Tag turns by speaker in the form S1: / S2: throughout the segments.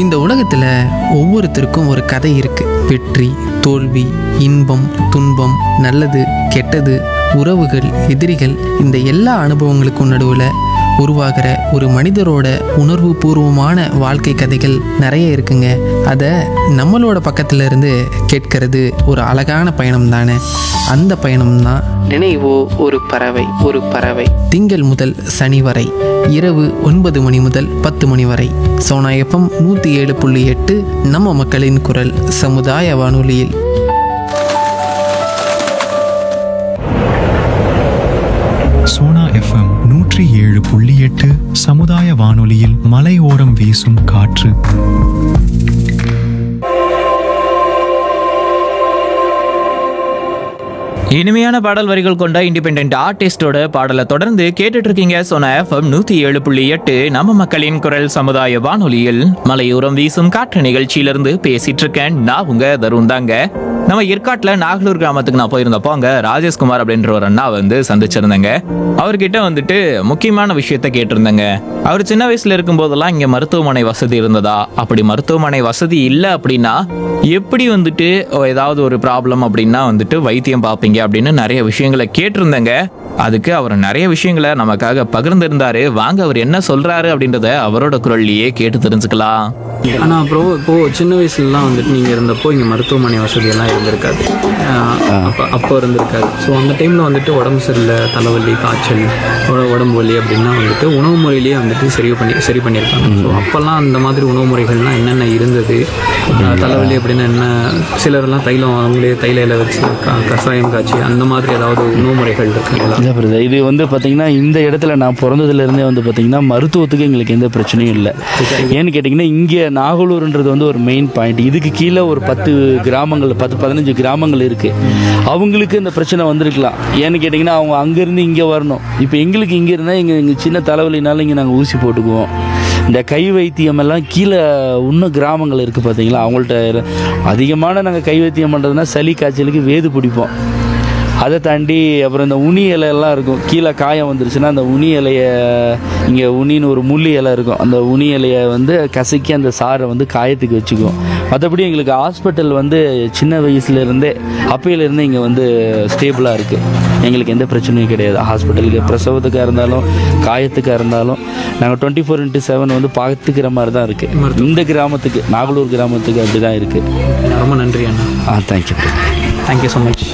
S1: இந்த உலகத்தில் ஒவ்வொருத்தருக்கும் ஒரு கதை இருக்கு வெற்றி தோல்வி இன்பம் துன்பம் நல்லது கெட்டது உறவுகள் எதிரிகள் இந்த எல்லா அனுபவங்களுக்கும் நடுவில் உருவாகிற ஒரு மனிதரோட உணர்வு பூர்வமான வாழ்க்கை கதைகள் நிறைய இருக்குங்க அதை நம்மளோட பக்கத்துல இருந்து கேட்கறது ஒரு அழகான பயணம் தானே அந்த பயணம் தான் நினைவோ ஒரு பறவை ஒரு பறவை திங்கள் முதல் சனி வரை இரவு ஒன்பது மணி முதல் பத்து மணி வரை சோனா எஃப்எம் நூற்றி ஏழு புள்ளி எட்டு நம்ம மக்களின் குரல் சமுதாய வானொலியில்
S2: சோனா எஃப்எம் நூற்றி ஏழு புள்ளி எட்டு சமுதாய வானொலியில் மலையோரம் வீசும் காற்று
S3: இனிமையான பாடல் வரிகள் கொண்ட இண்டிபெண்ட் ஆர்டிஸ்டோட பாடலை தொடர்ந்து கேட்டுட்டு இருக்கீங்க சொன்ன எஃப்எம் நூத்தி ஏழு புள்ளி எட்டு நம்ம மக்களின் குரல் சமுதாய வானொலியில் மலையோரம் வீசும் காற்று நிகழ்ச்சியிலிருந்து பேசிட்டு இருக்கேன் நான் உங்க தருண் தாங்க நம்ம ஏற்காட்டுல நாகலூர் கிராமத்துக்கு நான் போயிருந்தப்போ அங்க ராஜேஷ்குமார் அப்படின்ற ஒரு அண்ணா வந்து சந்திச்சிருந்தேங்க அவர்கிட்ட வந்துட்டு முக்கியமான விஷயத்த கேட்டிருந்தேங்க அவர் சின்ன வயசுல இருக்கும் போதெல்லாம் இங்க மருத்துவமனை வசதி இருந்ததா அப்படி மருத்துவமனை வசதி இல்லை அப்படின்னா எப்படி வந்துட்டு ஏதாவது ஒரு ப்ராப்ளம் அப்படின்னா வந்துட்டு வைத்தியம் பார்ப்பீங்க அப்படின்னு நிறைய விஷயங்களை கேட்டிருந்தேங்க அதுக்கு அவர் நிறைய விஷயங்களை நமக்காக பகிர்ந்திருந்தாரு வாங்க அவர் என்ன சொல்றாரு அப்படின்றத அவரோட குரல்லையே கேட்டு தெரிஞ்சுக்கலாம்
S4: ஆனால் அப்புறம் இப்போ சின்ன வயசுலலாம் வந்துட்டு நீங்கள் இருந்தப்போ இங்கே மருத்துவமனை வசதியெல்லாம் இருந்திருக்காது ஆஹ் அப்போ அப்போ இருந்திருக்காது ஸோ அந்த டைமில் வந்துட்டு உடம்பு சரியில்லை தலைவலி காய்ச்சல் உட- உடம்பு வலி அப்படின்னா வந்துட்டு உணவு முறையிலேயே வந்துட்டு சரி பண்ணி சரி பண்ணியிருக்காங்க ஸோ அப்போல்லாம் அந்த மாதிரி உணவு முறைகள்லாம் என்னென்ன இருந்தது ஆஹ் தலைவலி அப்படின்னா என்ன சிலர்லாம் தைலம் அவங்களே தைல இலை வச்சு க- கஷாயம் காய்ச்சி அந்த மாதிரி ஏதாவது உணவு முறைகள் இருக்குங்களா
S5: இல்லை பிரதர் இது வந்து பார்த்தீங்கன்னா இந்த இடத்துல நான் பிறந்ததுலேருந்தே வந்து பார்த்தீங்கன்னா மருத்துவத்துக்கு எங்களுக்கு எந்த பிரச்சனையும் இல்லை ஏன்னு கேட்டிங்கன்னா இங்கே நாகலூர்ன்றது வந்து ஒரு மெயின் பாயிண்ட் இதுக்கு கீழே ஒரு பத்து கிராமங்கள் பத்து பதினஞ்சு கிராமங்கள் இருக்குது அவங்களுக்கு இந்த பிரச்சனை வந்திருக்கலாம் ஏன்னு கேட்டிங்கன்னா அவங்க அங்கேருந்து இங்கே வரணும் இப்போ எங்களுக்கு இங்கே இருந்தால் எங்கள் எங்கள் சின்ன தலைவலினால இங்கே நாங்கள் ஊசி போட்டுக்குவோம் இந்த கை வைத்தியம் எல்லாம் கீழே இன்னும் கிராமங்கள் இருக்குது பார்த்தீங்களா அவங்கள்ட்ட அதிகமான நாங்கள் கை வைத்தியம் பண்ணுறதுனா சளி காய்ச்சலுக்கு வேது பிடிப்போம் அதை தாண்டி அப்புறம் இந்த உனி இலை எல்லாம் இருக்கும் கீழே காயம் வந்துருச்சுன்னா அந்த உனி இலையை இங்கே உனின்னு ஒரு முள்ளி இலை இருக்கும் அந்த உனி இலையை வந்து கசக்கி அந்த சாரை வந்து காயத்துக்கு வச்சுக்குவோம் மற்றபடி எங்களுக்கு ஹாஸ்பிட்டல் வந்து சின்ன வயசுலேருந்தே அப்பையிலேருந்தே இங்கே வந்து ஸ்டேபிளாக இருக்குது எங்களுக்கு எந்த பிரச்சனையும் கிடையாது ஹாஸ்பிட்டலுக்கு பிரசவத்துக்காக இருந்தாலும் காயத்துக்காக இருந்தாலும் நாங்கள் டுவெண்ட்டி ஃபோர் இன்ட்டு செவன் வந்து பார்த்துக்கிற மாதிரி தான் இருக்குது இந்த கிராமத்துக்கு நாகலூர் கிராமத்துக்கு அப்படி தான் இருக்குது
S4: ரொம்ப நன்றி அண்ணா
S5: ஆ தேங்க்யூ
S4: தேங்க்யூ ஸோ மச்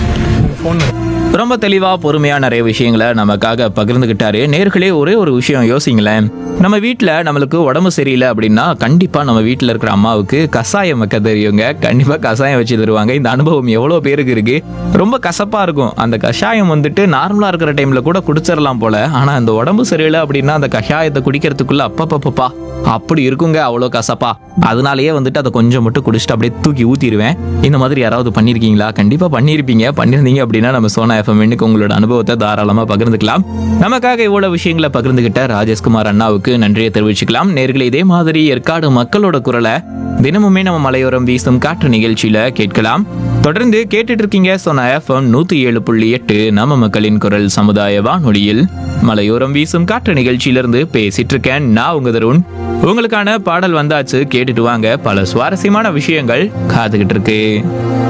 S3: ரொம்ப தெளிவா பொறுமையா நிறைய விஷயங்களை நமக்காக பகிர்ந்துகிட்டாரு நேர்களே ஒரே ஒரு விஷயம் யோசிங்களேன் நம்ம வீட்டில் நம்மளுக்கு உடம்பு சரியில்லை அப்படின்னா கண்டிப்பா நம்ம வீட்டில் இருக்கிற அம்மாவுக்கு கசாயம் வைக்க தெரியுங்க கண்டிப்பா கசாயம் வச்சு தருவாங்க இந்த அனுபவம் எவ்வளோ பேருக்கு இருக்கு ரொம்ப கசப்பா இருக்கும் அந்த கஷாயம் வந்துட்டு நார்மலா இருக்கிற டைம்ல கூட குடிச்சிடலாம் போல ஆனா அந்த உடம்பு சரியில்லை அப்படின்னா அந்த கஷாயத்தை குடிக்கிறதுக்குள்ள அப்பப்பப்பப்பா அப்படி இருக்குங்க அவ்வளோ கசப்பா அதனாலயே வந்துட்டு அதை கொஞ்சம் மட்டும் குடிச்சிட்டு அப்படியே தூக்கி ஊத்திடுவேன் இந்த மாதிரி யாராவது பண்ணியிருக்கீங்களா கண்டிப்பா பண்ணியிருப்பீங்க பண்ணியிருந்தீங்க அப்படின்னா நம்ம சோனா எஃப்எம் இன்னைக்கு உங்களோட அனுபவத்தை தாராளமா பகிர்ந்துக்கலாம் நமக்காக இவ்வளவு விஷயங்களை பகிர்ந்துகிட்ட ராஜேஷ்குமார் அண்ணாவுக்கு நன்றியை தெரிவிச்சுக்கலாம் நேர்களை இதே மாதிரி ஏற்காடு மக்களோட குரலை தினமுமே நம்ம மலையோரம் வீசும் காற்று நிகழ்ச்சியில கேட்கலாம் தொடர்ந்து கேட்டுட்டு இருக்கீங்க சோனா எஃப்எம் நூத்தி ஏழு புள்ளி எட்டு நம்ம மக்களின் குரல் சமுதாய வானொலியில் மலையோரம் வீசும் காற்று நிகழ்ச்சியிலிருந்து பேசிட்டு இருக்கேன் நான் உங்க தருண் உங்களுக்கான பாடல் வந்தாச்சு கேட்டுட்டு வாங்க பல சுவாரஸ்யமான விஷயங்கள் காத்துக்கிட்டு இருக்கு